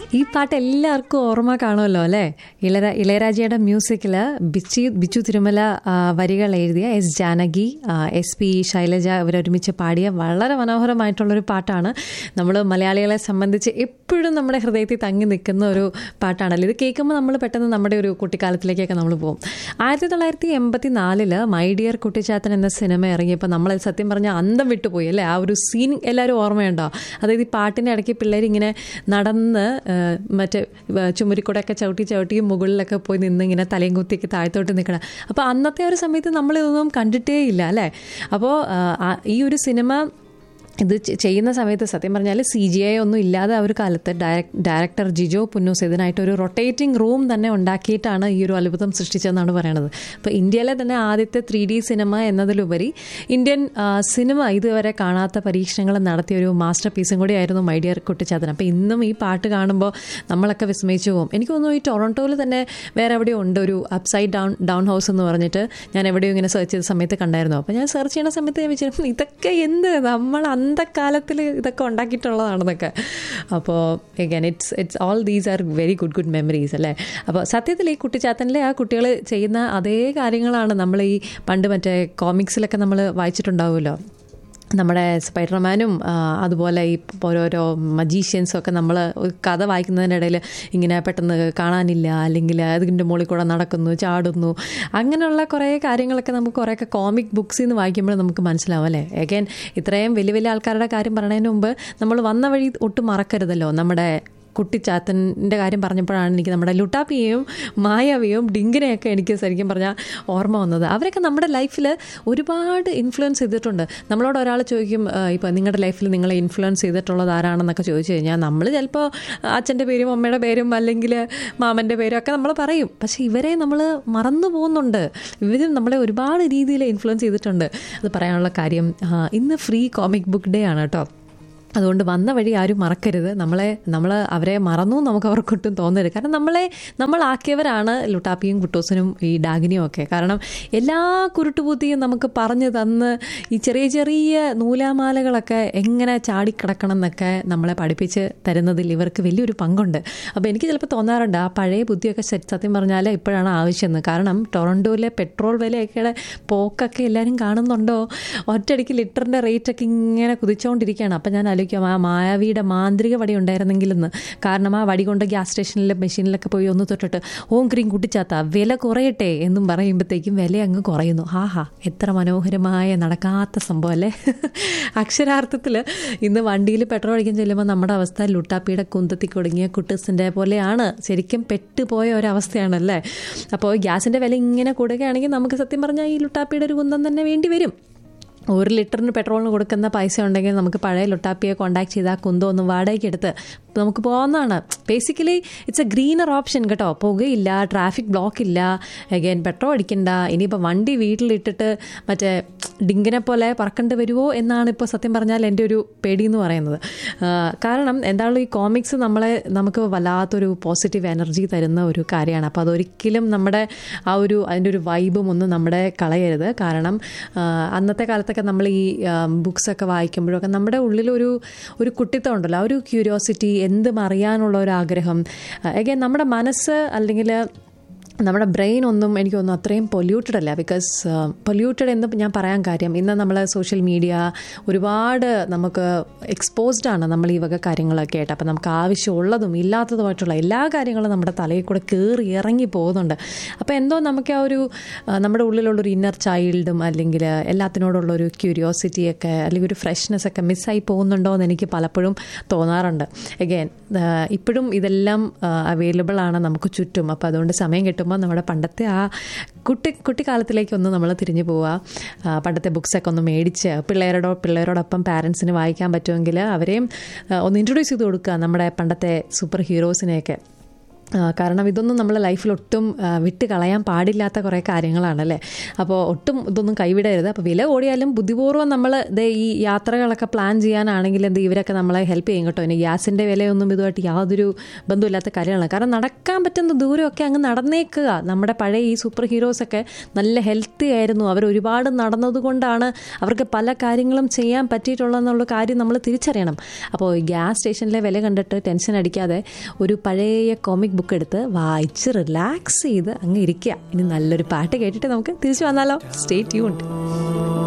ഈ പാട്ട് എല്ലാവർക്കും ഓർമ്മ കാണുമല്ലോ അല്ലേ ഇളര ഇളയരാജയുടെ മ്യൂസിക്കിൽ ബിച്ചി ബിച്ചു തിരുമല ആ, വരികൾ എഴുതിയ എസ് ജാനകി ആ, എസ് പി ശൈലജ ഇവരൊരുമിച്ച് പാടിയ വളരെ മനോഹരമായിട്ടുള്ളൊരു പാട്ടാണ് നമ്മൾ മലയാളികളെ സംബന്ധിച്ച് എപ്പോഴും നമ്മുടെ ഹൃദയത്തിൽ തങ്ങി നിൽക്കുന്ന ഒരു പാട്ടാണല്ലോ ഇത് കേൾക്കുമ്പോൾ നമ്മൾ പെട്ടെന്ന് നമ്മുടെ ഒരു കുട്ടിക്കാലത്തിലേക്കൊക്കെ നമ്മൾ പോകും ആയിരത്തി തൊള്ളായിരത്തി എൺപത്തി നാലില് മൈ ഡിയർ കുട്ടിച്ചാത്തൻ എന്ന സിനിമ ഇറങ്ങിയപ്പോൾ നമ്മൾ സത്യം പറഞ്ഞാൽ അന്തം വിട്ടുപോയി അല്ലേ ആ ഒരു സീൻ എല്ലാവരും ഓർമ്മയുണ്ടോ അതായത് ഈ പാട്ടിൻ്റെ ഇടയ്ക്ക് പിള്ളേർ ഇങ്ങനെ നടന്ന് ആ, മറ്റേ ചുമരിക്കൂടെയൊക്കെ ചവിട്ടി ചവിട്ടി മുകളിലൊക്കെ പോയി നിന്ന് ഇങ്ങനെ തലയും കുത്തിയൊക്കെ താഴത്തോട്ട് നിൽക്കണം അപ്പോൾ അന്നത്തെ ഒരു സമയത്ത് നമ്മളിതൊന്നും കണ്ടിട്ടേ ഇല്ല അല്ലേ അപ്പോൾ ഈ ഒരു സിനിമ ഇത് ചെ- ചെയ്യുന്ന സമയത്ത് സത്യം പറഞ്ഞാൽ സി ജി ഐ ഒന്നും ഇല്ലാതെ ആ ഒരു കാലത്ത് ഡയറക് ഡയറക്ടർ ജിജോ പുന്നൂസ് ഇതിനായിട്ട് ഒരു റൊട്ടേറ്റിംഗ് റൂം തന്നെ ഉണ്ടാക്കിയിട്ടാണ് ഈ ഒരു അത്ഭുതം സൃഷ്ടിച്ചതെന്നാണ് പറയണത് അപ്പോൾ ഇന്ത്യയിലെ തന്നെ ആദ്യത്തെ ത്രീ ഡി സിനിമ എന്നതിലുപരി ഇന്ത്യൻ ആ, സിനിമ ഇതുവരെ കാണാത്ത പരീക്ഷണങ്ങൾ നടത്തിയ ഒരു മാസ്റ്റർ പീസും കൂടിയായിരുന്നു മൈ ഡിയർ കുട്ടിച്ചാത്തൻ അപ്പോൾ ഇന്നും ഈ പാട്ട് കാണുമ്പോൾ നമ്മളൊക്കെ വിസ്മയിച്ചു പോകും എനിക്ക് തോന്നുന്നു ഈ ടൊറൻറ്റോയിൽ തന്നെ വേറെ എവിടെയോ ഉണ്ട് ഒരു അപ്സൈഡ് ഡൗൺ ഡൗൺ ഹൗസ് എന്ന് പറഞ്ഞിട്ട് ഞാൻ എവിടെയോ ഇങ്ങനെ സെർച്ച് ചെയ്ത സമയത്ത് കണ്ടായിരുന്നു അപ്പോൾ ഞാൻ സെർച്ച് ചെയ്യുന്ന സമയത്ത് ഞാൻ വിചാരിച്ചു ഇതൊക്കെ എന്ത് നമ്മൾ അന്തക്കാലത്തിൽ ഇതൊക്കെ ഉണ്ടാക്കിയിട്ടുള്ളതാണെന്നൊക്കെ അപ്പോൾ again it's it's all these are very good good memories അല്ലേ അപ്പോൾ സത്യത്തിൽ ഈ കുട്ടിച്ചാത്തനിലെ ആ കുട്ടികൾ ചെയ്യുന്ന അതേ കാര്യങ്ങളാണ് നമ്മൾ ഈ പണ്ട് മറ്റേ കോമിക്സിലൊക്കെ നമ്മൾ വായിച്ചിട്ടുണ്ടാവുമല്ലോ നമ്മുടെ സ്പൈഡർമാനും ആ, അതുപോലെ ഈ ഓരോരോ മജീഷ്യൻസും ഒക്കെ നമ്മൾ കഥ വായിക്കുന്നതിനിടയിൽ ഇങ്ങനെ പെട്ടെന്ന് കാണാനില്ല അല്ലെങ്കിൽ അതിൻ്റെ മുകളിൽ കൂടെ നടക്കുന്നു ചാടുന്നു അങ്ങനെയുള്ള കുറേ കാര്യങ്ങളൊക്കെ നമുക്ക് കുറേയൊക്കെ കോമിക് ബുക്സിൽ നിന്ന് വായിക്കുമ്പോൾ നമുക്ക് മനസ്സിലാവും അല്ലേ എഗൈൻ ഇത്രയും വലിയ വലിയ ആൾക്കാരുടെ കാര്യം പറയുന്നതിന് മുമ്പ് നമ്മൾ വന്ന വഴി ഒട്ടും മറക്കരുതല്ലോ നമ്മുടെ കുട്ടിച്ചാത്തൻ്റെ കാര്യം പറഞ്ഞപ്പോഴാണ് എനിക്ക് നമ്മുടെ ലുട്ടാപ്പിയെയും മായാവിയും ഡിങ്കിനെയൊക്കെ എനിക്ക് ശരിക്കും പറഞ്ഞാൽ ഓർമ്മ വന്നത് അവരൊക്കെ നമ്മുടെ ലൈഫിൽ ഒരുപാട് ഇൻഫ്ലുവൻസ് ചെയ്തിട്ടുണ്ട് നമ്മളോട് ഒരാൾ ചോദിക്കും ഇപ്പോൾ നിങ്ങളുടെ ലൈഫിൽ നിങ്ങളെ ഇൻഫ്ലുവൻസ് ചെയ്തിട്ടുള്ളത് ആരാണെന്നൊക്കെ ചോദിച്ചു കഴിഞ്ഞാൽ നമ്മൾ ചിലപ്പോൾ അച്ഛൻ്റെ പേരും അമ്മയുടെ പേരും അല്ലെങ്കിൽ മാമൻ്റെ പേരും ഒക്കെ നമ്മൾ പറയും പക്ഷേ ഇവരെ നമ്മൾ മറന്നു പോകുന്നുണ്ട് ഇവരും നമ്മളെ ഒരുപാട് രീതിയിൽ ഇൻഫ്ലുവൻസ് ചെയ്തിട്ടുണ്ട് അത് പറയാനുള്ള കാര്യം ആ, ഇന്ന് ഫ്രീ കോമിക് ബുക്ക് ഡേ ആണ് കേട്ടോ അതുകൊണ്ട് വന്ന വഴി ആരും മറക്കരുത് നമ്മളെ നമ്മൾ അവരെ മറന്നു എന്ന് നമുക്ക് അവർക്കൊട്ടും തോന്നരുത് കാരണം നമ്മളെ നമ്മളാക്കിയവരാണ് ലുട്ടാപ്പിയും കുട്ടൂസനും ഈ ഡാഗിനിയും ഒക്കെ കാരണം എല്ലാ കുരുട്ടുബുദ്ധിയും നമുക്ക് പറഞ്ഞു തന്ന് ഈ ചെറിയ ചെറിയ നൂലാമാലകളൊക്കെ എങ്ങനെ ചാടിക്കിടക്കണം എന്നൊക്കെ നമ്മളെ പഠിപ്പിച്ച് തരുന്നതിൽ ഇവർക്ക് വലിയൊരു പങ്കുണ്ട് അപ്പോൾ എനിക്ക് ചിലപ്പോൾ തോന്നാറുണ്ട് ആ പഴയ ബുദ്ധിയൊക്കെ ശ- സത്യം പറഞ്ഞാൽ ഇപ്പോഴാണ് ആവശ്യമെന്ന് കാരണം ടൊറൻറ്റോയിലെ പെട്രോൾ വിലയൊക്കെ പോക്കൊക്കെ എല്ലാവരും കാണുന്നുണ്ടോ ഒറ്റയടിക്ക് ലിറ്ററിൻ്റെ റേറ്റൊക്കെ ഇങ്ങനെ കുതിച്ചുകൊണ്ടിരിക്കുകയാണ് അപ്പം ഞാൻ ആലോചിക്കാം ആ മായാവിയുടെ മാന്ത്രിക വടി ഉണ്ടായിരുന്നെങ്കിലെന്ന് കാരണം ആ വടി കൊണ്ട് ഗ്യാസ് സ്റ്റേഷനിലെ മെഷീനിലൊക്കെ പോയി ഒന്ന് തൊട്ടിട്ട് ഓം ക്രീം കുട്ടിച്ചാത്ത വില കുറയട്ടെ എന്നും പറയുമ്പോഴത്തേക്കും വില അങ്ങ് കുറയുന്നു ഹാ ഹാ എത്ര മനോഹരമായ നടക്കാത്ത സംഭവം അല്ലേ അക്ഷരാർത്ഥത്തിൽ ഇന്ന് വണ്ടിയിൽ പെട്രോൾ അടിക്കാൻ ചെല്ലുമ്പോൾ നമ്മുടെ അവസ്ഥ ലുട്ടാപ്പിയുടെ കുന്തത്തിൽ കൊടുങ്ങിയ കുട്ടസിൻ്റെ പോലെയാണ് ശരിക്കും പെട്ടുപോയ ഒരവസ്ഥയാണല്ലേ അപ്പോൾ ഗ്യാസിൻ്റെ വില ഇങ്ങനെ കൂടുകയാണെങ്കിൽ നമുക്ക് സത്യം പറഞ്ഞാൽ ഈ ലുട്ടാപ്പിയുടെ ഒരു കുന്തം തന്നെ വേണ്ടി വരും ഒരു ലിറ്ററിന് പെട്രോളിന് കൊടുക്കുന്ന പൈസ ഉണ്ടെങ്കിൽ നമുക്ക് പഴയ ലുട്ടാപ്പിയെ കോൺടാക്ട് ചെയ്ത് ആ കുന്തം ഒന്ന് വാടകയ്ക്ക് എടുത്ത് നമുക്ക് പോകുന്നതാണ് basically it's a greener option കേട്ടോ പുകയില്ല ട്രാഫിക് ബ്ലോക്ക് ഇല്ല അഗൈൻ പെട്രോൾ അടിക്കണ്ട ഇനിയിപ്പോൾ വണ്ടി വീട്ടിലിട്ടിട്ട് മറ്റേ ഡിങ്കിനെ പോലെ പറക്കേണ്ടി വരുമോ എന്നാണ് ഇപ്പോൾ സത്യം പറഞ്ഞാൽ എൻ്റെ ഒരു പേടി എന്ന് പറയുന്നത് ആ, കാരണം എന്തായാലും ഈ കോമിക്സ് നമ്മളെ നമുക്ക് വല്ലാത്തൊരു പോസിറ്റീവ് എനർജി തരുന്ന ഒരു കാര്യമാണ് അപ്പോൾ അതൊരിക്കലും നമ്മുടെ ആ ഒരു അതിൻ്റെ ഒരു വൈബും ഒന്നും നമ്മുടെ കളയരുത് കാരണം ആ, അന്നത്തെ കാലത്തൊക്കെ നമ്മൾ ഈ ബുക്സൊക്കെ വായിക്കുമ്പോഴൊക്കെ നമ്മുടെ ഉള്ളിലൊരു ഒരു കുട്ടിത്തം ഉണ്ടല്ലോ ആ ഒരു ക്യൂരിയോസിറ്റി എന്തും അറിയാനുള്ള ഒരു ആഗ്രഹം അഗൈൻ നമ്മുടെ മനസ്സ് അല്ലെങ്കിൽ നമ്മുടെ ബ്രെയിൻ ഒന്നും എനിക്ക് തോന്നുന്നു അത്രയും പൊല്യൂട്ടഡ് അല്ല ബിക്കോസ് പൊല്യൂട്ടഡ് എന്ന് ഞാൻ പറയാൻ കാര്യം ഇന്ന് നമ്മൾ സോഷ്യൽ മീഡിയ ഒരുപാട് നമുക്ക് എക്സ്പോസ്ഡ് ആണ് നമ്മൾ ഈ വക കാര്യങ്ങളൊക്കെ ആയിട്ട് അപ്പം നമുക്ക് ആവശ്യമുള്ളതും ഇല്ലാത്തതുമായിട്ടുള്ള എല്ലാ കാര്യങ്ങളും നമ്മുടെ തലയിൽ കൂടെ കയറി ഇറങ്ങി പോകുന്നുണ്ട് അപ്പോൾ എന്തോ നമുക്ക് ആ ഒരു ആ, നമ്മുടെ ഉള്ളിലുള്ളൊരു ഇന്നർ ചൈൽഡും അല്ലെങ്കിൽ എല്ലാത്തിനോടുള്ള ഒരു ക്യൂരിയോസിറ്റിയൊക്കെ അല്ലെങ്കിൽ ഒരു ഫ്രഷ്നെസ് ഒക്കെ മിസ്സായി പോകുന്നുണ്ടോ എന്ന് എനിക്ക് പലപ്പോഴും തോന്നാറുണ്ട് എഗെയിൻ ഇപ്പോഴും ഇതെല്ലാം അവൈലബിൾ ആണ് നമുക്ക് ചുറ്റും അപ്പോൾ അതുകൊണ്ട് സമയം കിട്ടുമ്പോൾ നമ്മുടെ പണ്ടത്തെ ആ കുട്ടി കുട്ടിക്കാലത്തിലേക്കൊന്ന് നമ്മൾ തിരിഞ്ഞു പോവുക ആ, പണ്ടത്തെ ബുക്സൊക്കെ ഒന്ന് മേടിച്ച് പിള്ളേരോടോ പിള്ളേരോടൊപ്പം പാരൻസിന് വായിക്കാൻ പറ്റുമെങ്കിൽ അവരെയും ആ, ഒന്ന് ഇൻട്രൊഡ്യൂസ് ചെയ്ത് കൊടുക്കുക നമ്മുടെ പണ്ടത്തെ സൂപ്പർ ഹീറോസിനെയൊക്കെ ആ, കാരണം ഇതൊന്നും നമ്മളെ ലൈഫിൽ ഒട്ടും ആ, വിട്ട് കളയാൻ പാടില്ലാത്ത കുറേ കാര്യങ്ങളാണല്ലേ അപ്പോൾ ഒട്ടും ഇതൊന്നും കൈവിടരുത് അപ്പോൾ വില കൂടിയാലും ബുദ്ധിപൂർവ്വം നമ്മൾ ദേ ഈ യാത്രകളൊക്കെ പ്ലാൻ ചെയ്യാനാണെങ്കിൽ എന്ത് ഇവരൊക്കെ നമ്മളെ ഹെൽപ്പ് ചെയ്യും കേട്ടോ ഇനി ഗ്യാസിൻ്റെ വിലയൊന്നും ഇതുമായിട്ട് യാതൊരു ബന്ധമില്ലാത്ത കാര്യങ്ങളാണ് കാരണം നടക്കാൻ പറ്റുന്ന ദൂരമൊക്കെ അങ്ങ് നടന്നേക്കുക നമ്മുടെ പഴയ ഈ സൂപ്പർ ഹീറോസൊക്കെ നല്ല ഹെൽത്തി ആയിരുന്നു അവർ ഒരുപാട് നടന്നതുകൊണ്ടാണ് അവർക്ക് പല കാര്യങ്ങളും ചെയ്യാൻ പറ്റിയിട്ടുള്ളതെന്നുള്ള കാര്യം നമ്മൾ തിരിച്ചറിയണം അപ്പോൾ ഈ ഗ്യാസ് സ്റ്റേഷനിലെ വില കണ്ടിട്ട് ടെൻഷൻ അടിക്കാതെ ഒരു പഴയ കോമിക് ബുക്ക് എടുത്ത് വായിച്ച് റിലാക്സ് ചെയ്ത് അങ്ങ് ഇരിക്കുക ഇനി നല്ലൊരു പാട്ട് കേട്ടിട്ട് നമുക്ക് തിരിച്ചു വന്നാലോ സ്റ്റേ ട്യൂൺഡ്